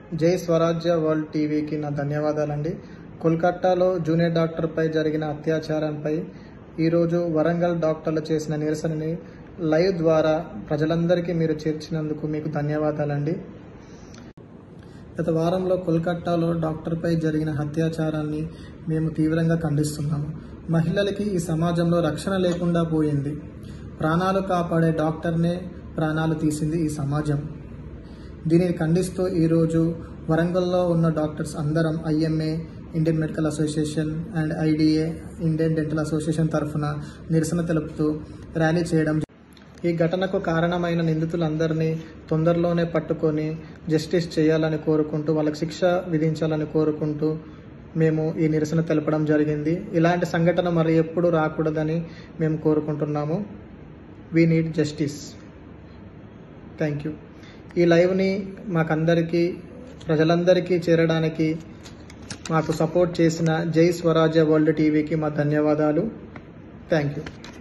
జై స్వరాజ్య వరల్డ్ టీవీకి నా ధన్యవాదాలండి కోల్కతాలో జూనియర్ డాక్టర్పై జరిగిన అత్యాచారంపై ఈరోజు వరంగల్ డాక్టర్లు చేసిన నిరసనని లైవ్ ద్వారా ప్రజలందరికీ మీరు చేర్చినందుకు మీకు ధన్యవాదాలండి గత వారంలో కోల్కతాలో డాక్టర్పై జరిగిన అత్యాచారాన్ని మేము తీవ్రంగా ఖండిస్తున్నాము మహిళలకి ఈ సమాజంలో రక్షణ లేకుండా పోయింది ప్రాణాలు కాపాడే డాక్టర్నే ప్రాణాలు తీసింది ఈ సమాజం దీనిని ఖండిస్తూ ఈరోజు వరంగల్లో ఉన్న డాక్టర్స్ అందరం IMA Indian Medical Association and IDA Indian Dental Association తరఫున నిరసన తెలుపుతూ ర్యాలీ చేయడం ఈ ఘటనకు కారణమైన నిందితులందరినీ తొందరలోనే పట్టుకొని జస్టిస్ చేయాలని కోరుకుంటూ వాళ్ళకి శిక్ష విధించాలని కోరుకుంటూ మేము ఈ నిరసన తెలపడం జరిగింది ఇలాంటి సంఘటన మరి ఎప్పుడు రాకూడదని మేము కోరుకుంటున్నాము we need justice thank you ఈ లైవ్ని మాకందరికీ ప్రజలందరికీ చేరడానికి మాకు సపోర్ట్ చేసిన జై స్వరాజ్య వరల్డ్ టీవీకి మా ధన్యవాదాలు థ్యాంక్ యూ